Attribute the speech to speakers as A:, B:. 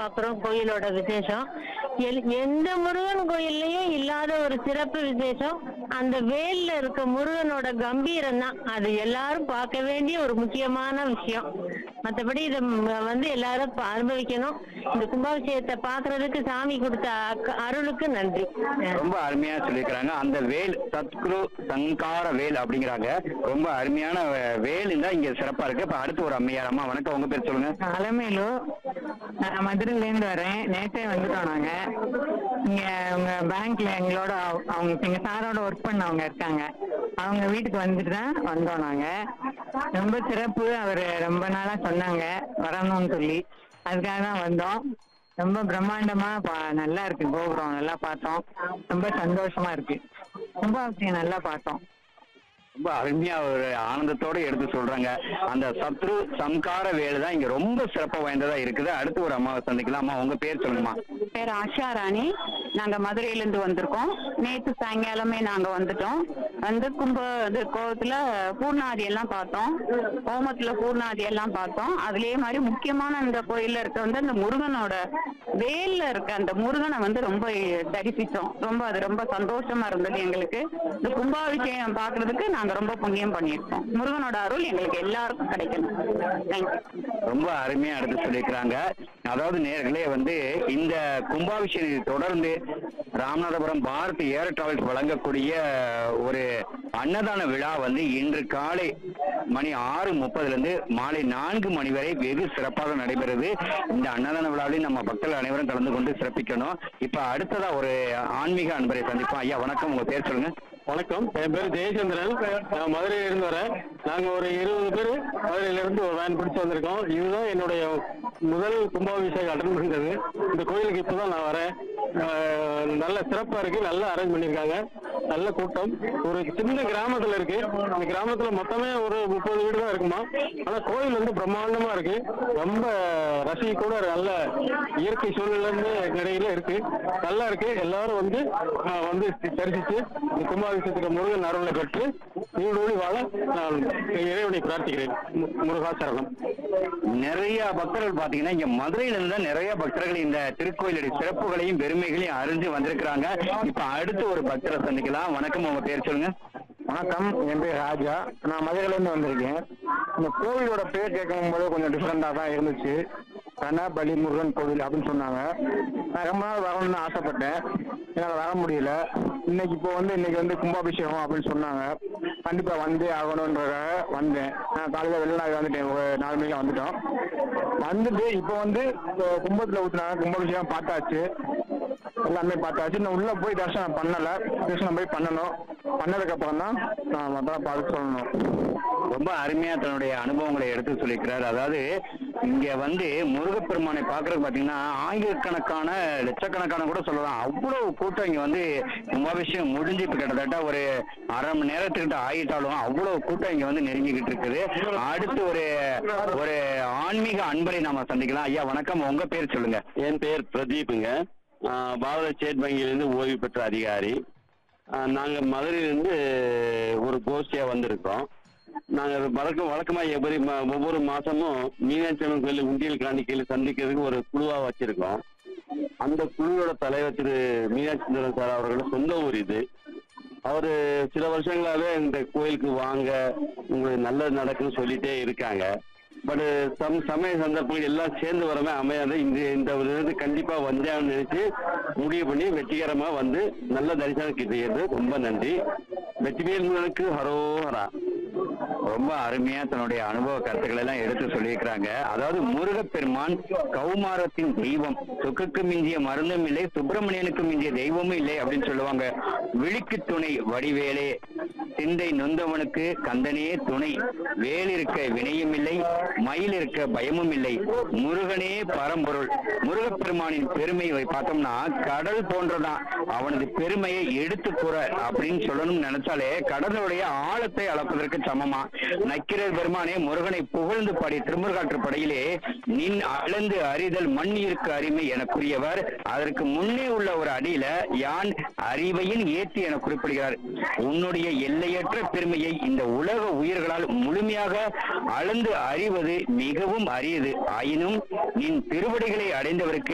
A: பாக்குறோம் கோயிலோட விசேஷம் எல்- எந்த முருகன் கோயில்லையும் இல்லாத ஒரு சிறப்பு விசேஷம் அந்த வேல்ல இருக்க முருகனோட கம்பீரம் தான் அது எல்லாரும் பார்க்க வேண்டிய ஒரு முக்கியமான விஷயம் மத்தபடி இதை ம- வந்து எல்லாரும் ப- அனுபவிக்கணும் இந்த கும்பாபிஷேகத்தை பாக்குறதுக்கு சாமி கொடுத்த அக்க- அருளுக்கு நன்றி
B: ரொம்ப அருமையா சொல்லியிருக்கிறாங்க அந்த வேல் சத்குரு சங்கார வேல் அப்படிங்கிறாங்க ரொம்ப அருமையான வே- வேல் தான் இங்க சிறப்பா இருக்கு இப்ப அடுத்து ஒரு அம்மையார் அம்மா வணக்கம் உங்க பேர் சொல்லுங்க
C: அலமேலு நான் மதுரையிலேருந்து வரேன் நேற்றே வந்துட்டோம் நாங்க இங்க உங்க பேங்க்ல எங்களோட அவ- அவங்க எங்க சாரோட ஒர்க் பண்ணவங்க இருக்காங்க அவங்க வீட்டுக்கு வந்துட்டு தான் வந்தோம் நாங்க ரொம்ப சிறப்பு அவர் ரொம்ப நாளா சொன்னாங்க வரணும்னு சொல்லி அதுக்காக தான் வந்தோம் ரொம்ப பிரம்மாண்டமா பா- நல்லா இருக்கு கோபுரம் நல்லா பார்த்தோம் ரொம்ப சந்தோஷமா இருக்கு ரொம்ப அவசியம் நல்லா பார்த்தோம்
B: ரொம்ப அருமையா ஒரு ஆனந்தத்தோட எடுத்து சொல்றாங்க அந்த சத்ரு சம்கார வேல் தான் இங்க ரொம்ப சிறப்பு வாய்ந்ததா இருக்குது அடுத்து ஒரு அம்மாவை சந்திக்கலாம் அம்மா உங்க பேர் சொல்லுங்கம்மா
D: பேர் ஆஷா ராணி நாங்க மதுரையில இருந்து வந்திருக்கோம் நேத்து சாயங்காலமே நாங்க வந்துட்டோம் வந்து கும்ப இது கோவத்துல பூர்ணாதி எல்லாம் பார்த்தோம் ஹோமத்துல பூர்ணாதி எல்லாம் பார்த்தோம் அதுலயே மாதிரி முக்கியமான இந்த கோயில்ல இருக்க வந்து அந்த முருகனோட வேல்ல இருக்க அந்த முருகனை வந்து ரொம்ப தரிசிச்சோம் ரொம்ப அது ரொம்ப சந்தோஷமா இருந்தது எங்களுக்கு இந்த கும்பாபிஷேகம் பாக்குறதுக்கு நாங்க ரொம்ப புண்ணியம் பண்ணியிருக்கோம் முருகனோட அருள் எங்களுக்கு எல்லாருக்கும் கிடைக்கணும் தேங்க்யூ
B: ரொம்ப அருமையா எடுத்து சொல்லியிருக்கிறாங்க அதாவது நேர்களே வந்து இந்த கும்பாபிஷேகத்தை தொடர்ந்து ராமநாதபுரம் பாரத் ஏர் டிராவல்ஸ் வழங்கக்கூடிய ஒரு அன்னதான விழா வந்து இன்று காலை மணி ஆறு முப்பதுல இருந்து மாலை நான்கு மணி வரை வெகு சிறப்பாக நடைபெறுது இந்த அன்னதான விழாவிலும் நம்ம பக்தர்கள் அனைவரும் கலந்து கொண்டு சிறப்பிக்கணும் இப்ப அடுத்ததா ஒரு ஆன்மீக அன்பரை சந்திப்போம் ஐயா வணக்கம் உங்க பேர் சொல்லுங்க
E: வணக்கம் என் பேர் ஜெயச்சந்திரன் நான் மதுரையில இருந்து வரேன் நாங்க ஒரு இருபது பேர் மதுரையில இருந்து ஒரு வேன் பிடிச்சு வந்திருக்கோம் இதுதான் என்னுடைய முதல் கும்பாபிஷேகம் அட்டன் பண்றது இந்த கோயிலுக்கு இப்பதான் நான் வரேன் ஆஹ் நல்ல சிறப்பா இருக்கு நல்லா அரேஞ்ச் பண்ணிருக்காங்க நல்ல கூட்டம் ஒரு சின்ன கிராமத்துல இருக்கு அந்த கிராமத்துல மொத்தமே ஒரு முப்பது வீடு தான் இருக்குமா ஆனா கோயில் வந்து பிரம்மாண்டமா இருக்கு ரொம்ப ரசி கூட நல்ல இயற்கை சூழ்நிலை இருந்து இடையில இருக்கு நல்லா இருக்கு எல்லாரும் வந்து ஆஹ் வந்து தரிசிச்சு இந்த கும்பாபிஷேகத்துக்கு முருகன் அருளை பெற்று நீடோடி வாழ நான் இறைவனை பிரார்த்திக்கிறேன் மு- முருகாசரணம்
B: நிறைய பக்தர்கள் பாத்தீங்கன்னா இங்க மதுரையில இருந்து தான் நிறைய பக்தர்கள் இந்த திருக்கோயிலுடைய சிறப்புகளையும் பெருமைகளையும் அறிஞ்சு வந்திருக்கிறாங்க இப்ப அடுத்து ஒரு பக்தரை சந்திக்கலாம் வணக்கம் உங்க பேர் சொல்லுங்க
E: வணக்கம் என் பேர் ராஜா நான் மதுரையில இருந்து வந்திருக்கேன் இந்த கோவிலோட பேர் கேட்கும் போது கொஞ்சம் டிஃப்ரெண்டா தான் இருந்துச்சு கனபலி முருகன் கோவில் அப்படின்னு சொன்னாங்க நான் ரொம்ப நாள் வரணும்னு ஆசைப்பட்டேன் என்னால் வர முடியல இன்னைக்கு இப்போ வந்து இன்னைக்கு வந்து கும்பாபிஷேகம் அப்படின்னு சொன்னாங்க கண்டிப்பா வந்தே ஆகணுன்றதுக்காக வந்தேன் நான் காலையில வெளிநாடு வந்துட்டேன் ஒரு நாலு மணிக்கு வந்துட்டோம் வந்துட்டு இப்போ வந்து இப்போ கும்பத்துல ஊத்துனாங்க கும்பாபிஷேகம் பார்த்தாச்சு எல்லாமே பார்த்தாச்சு இன்னும் உள்ள போய் தரிசனம் பண்ணல தரிசனம் போய் பண்ணணும் பண்ணதுக்கு அப்புறம் தான் நான் மொத்தம் பார்த்து சொல்லணும்
B: ரொம்ப அருமையா தன்னுடைய அனுபவங்களை எடுத்து சொல்லியிருக்கிறார் அதாவது இங்க வந்து முருகப்பெருமானை பாக்குறது பாத்தீங்கன்னா ஆயிரக்கணக்கான லட்சக்கணக்கான கூட சொல்லலாம் அவ்வளவு கூட்டம் இங்க வந்து கும்பாபிஷேகம் முடிஞ்சு இப்ப கிட்டத்தட்ட ஒரு அரை மணி நேரத்துக்கிட்ட ஆயிட்டாலும் அவ்வளவு கூட்டம் இங்க வந்து நெருங்கிக்கிட்டு இருக்குது அடுத்து ஒரு ஒரு ஆன்மீக அன்பரை நாம சந்திக்கலாம் ஐயா வணக்கம் உங்க பேர் சொல்லுங்க
F: என் பேர் பிரதீப்புங்க ஆஹ் பாரத ஸ்டேட் வங்கியிலிருந்து ஓய்வு பெற்ற அதிகாரி ஆஹ் நாங்க மதுரையிலிருந்து ஒரு கோஷ்டியா வந்திருக்கோம் நாங்க வழக்கம் வழக்கமா எப்படி ம- ஒவ்வொரு மாசமும் மீனாட்சி அம்மன் கோயில் உண்டியல் காணிக்கையில் சந்திக்கிறதுக்கு ஒரு குழுவா வச்சிருக்கோம் அந்த குழுவோட தலைவர் திரு மீனாட்சி சுந்தரம் சார் அவர்களோட சொந்த ஊர் இது அவரு சில வருஷங்களாவே இந்த கோயிலுக்கு வாங்க உங்களுக்கு நல்லது நடக்குன்னு சொல்லிட்டே இருக்காங்க பட் சம் சமய சந்தர்ப்பங்கள் எல்லாம் சேர்ந்து வரமே அமையாது இந்த இந்த ஒரு இது கண்டிப்பா வந்தேன்னு நினைச்சு முடிவு பண்ணி வெற்றிகரமா வந்து நல்ல தரிசனம் கிட்டியது ரொம்ப நன்றி வெற்றிவேல் முருகனுக்கு ஹரோஹரா
B: ரொம்ப அருமையா தன்னுடைய அனுபவ கருத்துக்களை எல்லாம் எடுத்து சொல்லியிருக்கிறாங்க அதாவது முருகப்பெருமான் கௌமாரத்தின் தெய்வம் சொக்குக்கு மிஞ்சிய மருந்தும் இல்லை சுப்பிரமணியனுக்கு மிஞ்சிய தெய்வமும் இல்லை அப்படின்னு சொல்லுவாங்க விழிக்கு துணை வடிவேலே சிந்தை நொந்தவனுக்கு கந்தனே துணை வேல் இருக்க வினையும் இல்லை மயில் இருக்க பயமும் இல்லை முருகனே பரம்பொருள் முருகப்பெருமானின் பெருமையை பார்த்தோம்னா கடல் போன்றதான் அவனது பெருமையை எடுத்து கூற அப்படின்னு சொல்லணும்னு நினைச்சாலே கடலுடைய ஆழத்தை அளப்பதற்கு சமமா நக்கிரர் பெருமானே முருகனை புகழ்ந்து பாடி திருமுருகாற்று படையிலே நின் அளந்து அறிதல் மண் இருக்கு அருமை என கூறியவர் அதற்கு முன்னே உள்ள ஒரு அடியில யான் அறிவையின் ஏற்றி என குறிப்பிடுகிறார் உன்னுடைய எல்லையற்ற பெருமையை இந்த உலக உயிர்களால் முழுமையாக அளந்து அறிவது மிகவும் அரியது ஆயினும் நின் திருவடிகளை அடைந்தவருக்கு